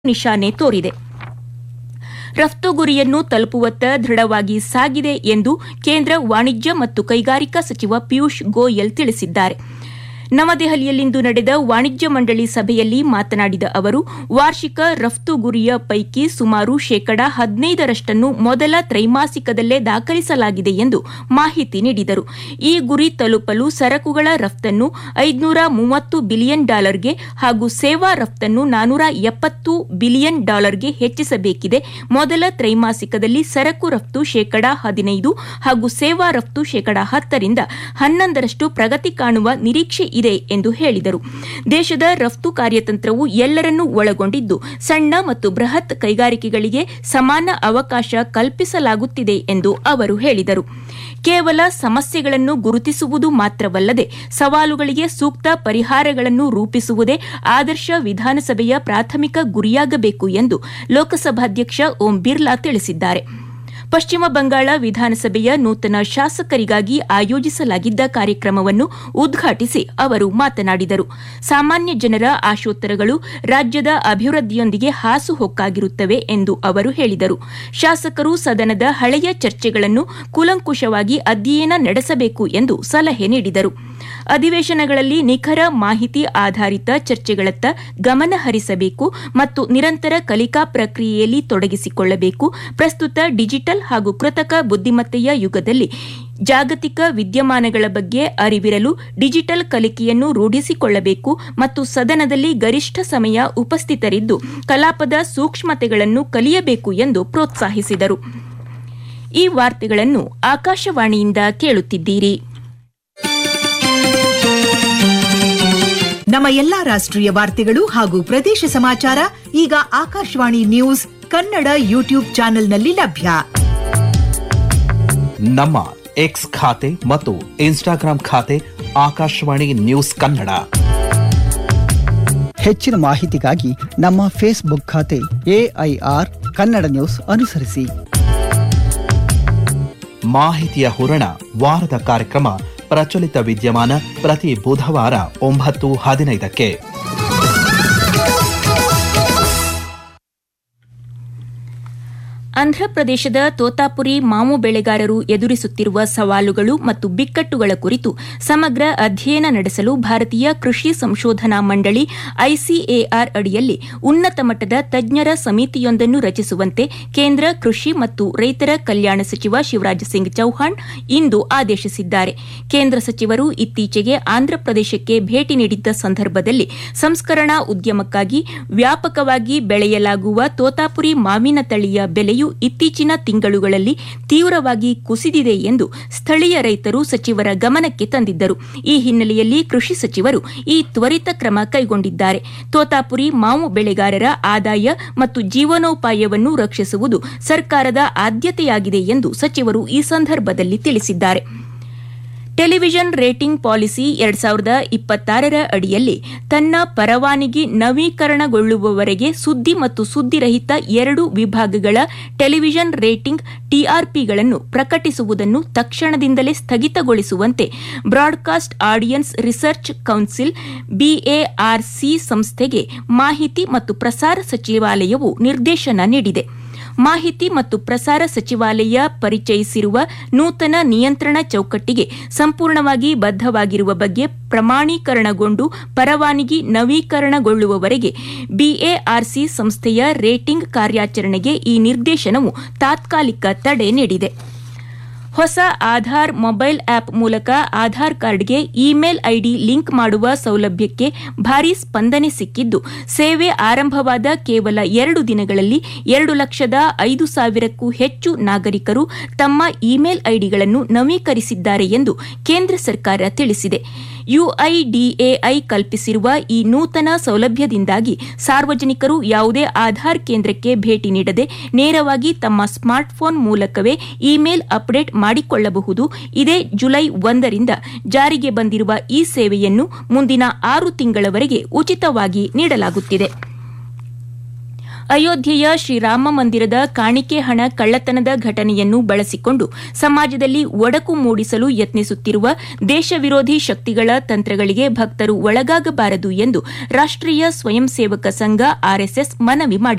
ನಿಶಾನೆ ತೋರಿದೆ ರಫ್ತು ಗುರಿಯನ್ನು ತಲುಪುವತ್ತ ದೃಢವಾಗಿ ಸಾಗಿದೆ ಎಂದು ಕೇಂದ್ರ ವಾಣಿಜ್ಯ ಮತ್ತು ಕೈಗಾರಿಕಾ ಸಚಿವ ಪಿಯೂಷ್ ಗೋಯಲ್ ತಿಳಿಸಿದ್ದಾರೆ ನವದೆಹಲಿಯಲ್ಲಿಂದು ನಡೆದ ವಾಣಿಜ್ಯ ಮಂಡಳಿ ಸಭೆಯಲ್ಲಿ ಮಾತನಾಡಿದ ಅವರು ವಾರ್ಷಿಕ ರಫ್ತು ಗುರಿಯ ಪೈಕಿ ಸುಮಾರು ಶೇಕಡಾ ಹದಿನೈದರಷ್ಟನ್ನು ಮೊದಲ ತ್ರೈಮಾಸಿಕದಲ್ಲೇ ದಾಖಲಿಸಲಾಗಿದೆ ಎಂದು ಮಾಹಿತಿ ನೀಡಿದರು ಈ ಗುರಿ ತಲುಪಲು ಸರಕುಗಳ ರಫ್ತನ್ನು ಐದುನೂರ ಮೂವತ್ತು ಬಿಲಿಯನ್ ಡಾಲರ್ಗೆ ಹಾಗೂ ಸೇವಾ ರಫ್ತನ್ನು ನಾನೂರ ಎಪ್ಪತ್ತು ಬಿಲಿಯನ್ ಡಾಲರ್ಗೆ ಹೆಚ್ಚಿಸಬೇಕಿದೆ ಮೊದಲ ತ್ರೈಮಾಸಿಕದಲ್ಲಿ ಸರಕು ರಫ್ತು ಶೇಕಡಾ ಹದಿನೈದು ಹಾಗೂ ಸೇವಾ ರಫ್ತು ಶೇಕಡಾ ಹತ್ತರಿಂದ ಹನ್ನೊಂದರಷ್ಟು ಪ್ರಗತಿ ಕಾಣುವ ನಿರೀಕ್ಷೆ ಇದೆ ಎಂದು ಹೇಳಿದರು ದೇಶದ ರಫ್ತು ಕಾರ್ಯತಂತ್ರವು ಎಲ್ಲರನ್ನೂ ಒಳಗೊಂಡಿದ್ದು ಸಣ್ಣ ಮತ್ತು ಬೃಹತ್ ಕೈಗಾರಿಕೆಗಳಿಗೆ ಸಮಾನ ಅವಕಾಶ ಕಲ್ಪಿಸಲಾಗುತ್ತಿದೆ ಎಂದು ಅವರು ಹೇಳಿದರು ಕೇವಲ ಸಮಸ್ಯೆಗಳನ್ನು ಗುರುತಿಸುವುದು ಮಾತ್ರವಲ್ಲದೆ ಸವಾಲುಗಳಿಗೆ ಸೂಕ್ತ ಪರಿಹಾರಗಳನ್ನು ರೂಪಿಸುವುದೇ ಆದರ್ಶ ವಿಧಾನಸಭೆಯ ಪ್ರಾಥಮಿಕ ಗುರಿಯಾಗಬೇಕು ಎಂದು ಲೋಕಸಭಾಧ್ಯಕ್ಷ ಓಂ ಬಿರ್ಲಾ ತಿಳಿಸಿದ್ದಾರೆ ಪಶ್ಚಿಮ ಬಂಗಾಳ ವಿಧಾನಸಭೆಯ ನೂತನ ಶಾಸಕರಿಗಾಗಿ ಆಯೋಜಿಸಲಾಗಿದ್ದ ಕಾರ್ಯಕ್ರಮವನ್ನು ಉದ್ಘಾಟಿಸಿ ಅವರು ಮಾತನಾಡಿದರು ಸಾಮಾನ್ಯ ಜನರ ಆಶೋತ್ತರಗಳು ರಾಜ್ಯದ ಅಭಿವೃದ್ಧಿಯೊಂದಿಗೆ ಹಾಸುಹೊಕ್ಕಾಗಿರುತ್ತವೆ ಎಂದು ಅವರು ಹೇಳಿದರು ಶಾಸಕರು ಸದನದ ಹಳೆಯ ಚರ್ಚೆಗಳನ್ನು ಕೂಲಂಕುಷವಾಗಿ ಅಧ್ಯಯನ ನಡೆಸಬೇಕು ಎಂದು ಸಲಹೆ ನೀಡಿದರು ಅಧಿವೇಶನಗಳಲ್ಲಿ ನಿಖರ ಮಾಹಿತಿ ಆಧಾರಿತ ಚರ್ಚೆಗಳತ್ತ ಗಮನ ಹರಿಸಬೇಕು ಮತ್ತು ನಿರಂತರ ಕಲಿಕಾ ಪ್ರಕ್ರಿಯೆಯಲ್ಲಿ ತೊಡಗಿಸಿಕೊಳ್ಳಬೇಕು ಪ್ರಸ್ತುತ ಡಿಜಿಟಲ್ ಹಾಗೂ ಕೃತಕ ಬುದ್ದಿಮತ್ತೆಯ ಯುಗದಲ್ಲಿ ಜಾಗತಿಕ ವಿದ್ಯಮಾನಗಳ ಬಗ್ಗೆ ಅರಿವಿರಲು ಡಿಜಿಟಲ್ ಕಲಿಕೆಯನ್ನು ರೂಢಿಸಿಕೊಳ್ಳಬೇಕು ಮತ್ತು ಸದನದಲ್ಲಿ ಗರಿಷ್ಠ ಸಮಯ ಉಪಸ್ಥಿತರಿದ್ದು ಕಲಾಪದ ಸೂಕ್ಷ್ಮತೆಗಳನ್ನು ಕಲಿಯಬೇಕು ಎಂದು ಪ್ರೋತ್ಸಾಹಿಸಿದರು ಈ ವಾರ್ತೆಗಳನ್ನು ಆಕಾಶವಾಣಿಯಿಂದ ಕೇಳುತ್ತಿದ್ದೀರಿ ನಮ್ಮ ಎಲ್ಲಾ ರಾಷ್ಟ್ರೀಯ ವಾರ್ತೆಗಳು ಹಾಗೂ ಪ್ರದೇಶ ಸಮಾಚಾರ ಈಗ ಆಕಾಶವಾಣಿ ನ್ಯೂಸ್ ಕನ್ನಡ ಯೂಟ್ಯೂಬ್ ಚಾನೆಲ್ನಲ್ಲಿ ಲಭ್ಯ ನಮ್ಮ ಎಕ್ಸ್ ಖಾತೆ ಮತ್ತು ಇನ್ಸ್ಟಾಗ್ರಾಂ ಖಾತೆ ಆಕಾಶವಾಣಿ ನ್ಯೂಸ್ ಕನ್ನಡ ಹೆಚ್ಚಿನ ಮಾಹಿತಿಗಾಗಿ ನಮ್ಮ ಫೇಸ್ಬುಕ್ ಖಾತೆ ಎಐಆರ್ ಕನ್ನಡ ನ್ಯೂಸ್ ಅನುಸರಿಸಿ ಮಾಹಿತಿಯ ಹೂರಣ ವಾರದ ಕಾರ್ಯಕ್ರಮ ಪ್ರಚಲಿತ ವಿದ್ಯಮಾನ ಪ್ರತಿ ಬುಧವಾರ ಒಂಬತ್ತು ಹದಿನೈದಕ್ಕೆ ಆಂಧ್ರಪ್ರದೇಶದ ತೋತಾಪುರಿ ಮಾವು ಬೆಳೆಗಾರರು ಎದುರಿಸುತ್ತಿರುವ ಸವಾಲುಗಳು ಮತ್ತು ಬಿಕ್ಕಟ್ಟುಗಳ ಕುರಿತು ಸಮಗ್ರ ಅಧ್ಯಯನ ನಡೆಸಲು ಭಾರತೀಯ ಕೃಷಿ ಸಂಶೋಧನಾ ಮಂಡಳಿ ಐಸಿಎಆರ್ ಅಡಿಯಲ್ಲಿ ಉನ್ನತ ಮಟ್ಟದ ತಜ್ಞರ ಸಮಿತಿಯೊಂದನ್ನು ರಚಿಸುವಂತೆ ಕೇಂದ್ರ ಕೃಷಿ ಮತ್ತು ರೈತರ ಕಲ್ಯಾಣ ಸಚಿವ ಶಿವರಾಜ್ ಸಿಂಗ್ ಚೌಹಾಣ್ ಇಂದು ಆದೇಶಿಸಿದ್ದಾರೆ ಕೇಂದ್ರ ಸಚಿವರು ಇತ್ತೀಚೆಗೆ ಆಂಧ್ರಪ್ರದೇಶಕ್ಕೆ ಭೇಟಿ ನೀಡಿದ್ದ ಸಂದರ್ಭದಲ್ಲಿ ಸಂಸ್ಕರಣಾ ಉದ್ಯಮಕ್ಕಾಗಿ ವ್ಯಾಪಕವಾಗಿ ಬೆಳೆಯಲಾಗುವ ತೋತಾಪುರಿ ಮಾವಿನ ತಳಿಯ ಬೆಲೆಯು ಇತ್ತೀಚಿನ ತಿಂಗಳುಗಳಲ್ಲಿ ತೀವ್ರವಾಗಿ ಕುಸಿದಿದೆ ಎಂದು ಸ್ಥಳೀಯ ರೈತರು ಸಚಿವರ ಗಮನಕ್ಕೆ ತಂದಿದ್ದರು ಈ ಹಿನ್ನೆಲೆಯಲ್ಲಿ ಕೃಷಿ ಸಚಿವರು ಈ ತ್ವರಿತ ಕ್ರಮ ಕೈಗೊಂಡಿದ್ದಾರೆ ತೋತಾಪುರಿ ಮಾವು ಬೆಳೆಗಾರರ ಆದಾಯ ಮತ್ತು ಜೀವನೋಪಾಯವನ್ನು ರಕ್ಷಿಸುವುದು ಸರ್ಕಾರದ ಆದ್ಯತೆಯಾಗಿದೆ ಎಂದು ಸಚಿವರು ಈ ಸಂದರ್ಭದಲ್ಲಿ ತಿಳಿಸಿದ್ದಾರೆ ಟೆಲಿವಿಷನ್ ರೇಟಿಂಗ್ ಪಾಲಿಸಿ ಎರಡ್ ಸಾವಿರದ ಇಪ್ಪತ್ತಾರರ ಅಡಿಯಲ್ಲಿ ತನ್ನ ಪರವಾನಗಿ ನವೀಕರಣಗೊಳ್ಳುವವರೆಗೆ ಸುದ್ದಿ ಮತ್ತು ಸುದ್ದಿರಹಿತ ಎರಡು ವಿಭಾಗಗಳ ಟೆಲಿವಿಷನ್ ರೇಟಿಂಗ್ ಟಿಆರ್ಪಿಗಳನ್ನು ಪ್ರಕಟಿಸುವುದನ್ನು ತಕ್ಷಣದಿಂದಲೇ ಸ್ಥಗಿತಗೊಳಿಸುವಂತೆ broadcast audience research council BARC ಸಂಸ್ಥೆಗೆ ಮಾಹಿತಿ ಮತ್ತು ಪ್ರಸಾರ ಸಚಿವಾಲಯವು ನಿರ್ದೇಶನ ನೀಡಿದೆ ಮಾಹಿತಿ ಮತ್ತು ಪ್ರಸಾರ ಸಚಿವಾಲಯ ಪರಿಚಯಿಸಿರುವ ನೂತನ ನಿಯಂತ್ರಣ ಚೌಕಟ್ಟಿಗೆ ಸಂಪೂರ್ಣವಾಗಿ ಬದ್ಧವಾಗಿರುವ ಬಗ್ಗೆ ಪ್ರಮಾಣೀಕರಣಗೊಂಡು ಪರವಾನಗಿ ನವೀಕರಣಗೊಳ್ಳುವವರೆಗೆ ಬಿಎಆರ್ಸಿ ಸಂಸ್ಥೆಯ ರೇಟಿಂಗ್ ಕಾರ್ಯಾಚರಣೆಗೆ ಈ ನಿರ್ದೇಶನವು ತಾತ್ಕಾಲಿಕ ತಡೆ ನೀಡಿದೆ ಹೊಸ ಆಧಾರ್ ಮೊಬೈಲ್ ಆಪ್ ಮೂಲಕ ಆಧಾರ್ ಕಾರ್ಡ್ಗೆ ಇಮೇಲ್ ಐಡಿ ಲಿಂಕ್ ಮಾಡುವ ಸೌಲಭ್ಯಕ್ಕೆ ಭಾರೀ ಸ್ಪಂದನೆ ಸಿಕ್ಕಿದ್ದು ಸೇವೆ ಆರಂಭವಾದ ಕೇವಲ ಎರಡು ದಿನಗಳಲ್ಲಿ ಎರಡು ಲಕ್ಷದ ಐದು ಸಾವಿರಕ್ಕೂ ಹೆಚ್ಚು ನಾಗರಿಕರು ತಮ್ಮ ಇಮೇಲ್ ಐಡಿಗಳನ್ನು ನವೀಕರಿಸಿದ್ದಾರೆ ಎಂದು ಕೇಂದ್ರ ಸರ್ಕಾರ ತಿಳಿಸಿದೆ ಯುಐಡಿಎಐ ಕಲ್ಪಿಸಿರುವ ಈ ನೂತನ ಸೌಲಭ್ಯದಿಂದಾಗಿ ಸಾರ್ವಜನಿಕರು ಯಾವುದೇ ಆಧಾರ್ ಕೇಂದ್ರಕ್ಕೆ ಭೇಟಿ ನೀಡದೆ ನೇರವಾಗಿ ತಮ್ಮ ಸ್ಮಾರ್ಟ್ಫೋನ್ ಮೂಲಕವೇ ಇಮೇಲ್ ಅಪ್ಡೇಟ್ ಮಾಡಿಕೊಳ್ಳಬಹುದು ಇದೇ ಜುಲೈ ಒಂದರಿಂದ ಜಾರಿಗೆ ಬಂದಿರುವ ಈ ಸೇವೆಯನ್ನು ಮುಂದಿನ ಆರು ತಿಂಗಳವರೆಗೆ ಉಚಿತವಾಗಿ ನೀಡಲಾಗುತ್ತಿದೆ ಅಯೋಧ್ಯೆಯ ಶ್ರೀರಾಮ ಮಂದಿರದ ಕಾಣಿಕೆ ಹಣ ಕಳ್ಳತನದ ಘಟನೆಯನ್ನು ಬಳಸಿಕೊಂಡು ಸಮಾಜದಲ್ಲಿ ಒಡಕು ಮೂಡಿಸಲು ಯತ್ನಿಸುತ್ತಿರುವ ದೇಶ ವಿರೋಧಿ ಶಕ್ತಿಗಳ ತಂತ್ರಗಳಿಗೆ ಭಕ್ತರು ಒಳಗಾಗಬಾರದು ಎಂದು ರಾಷ್ಟೀಯ ಸ್ವಯಂ ಸೇವಕ ಸಂಘ ಆರ್ಎಸ್ಎಸ್ ಮನವಿ ಮಾಡಿದೆ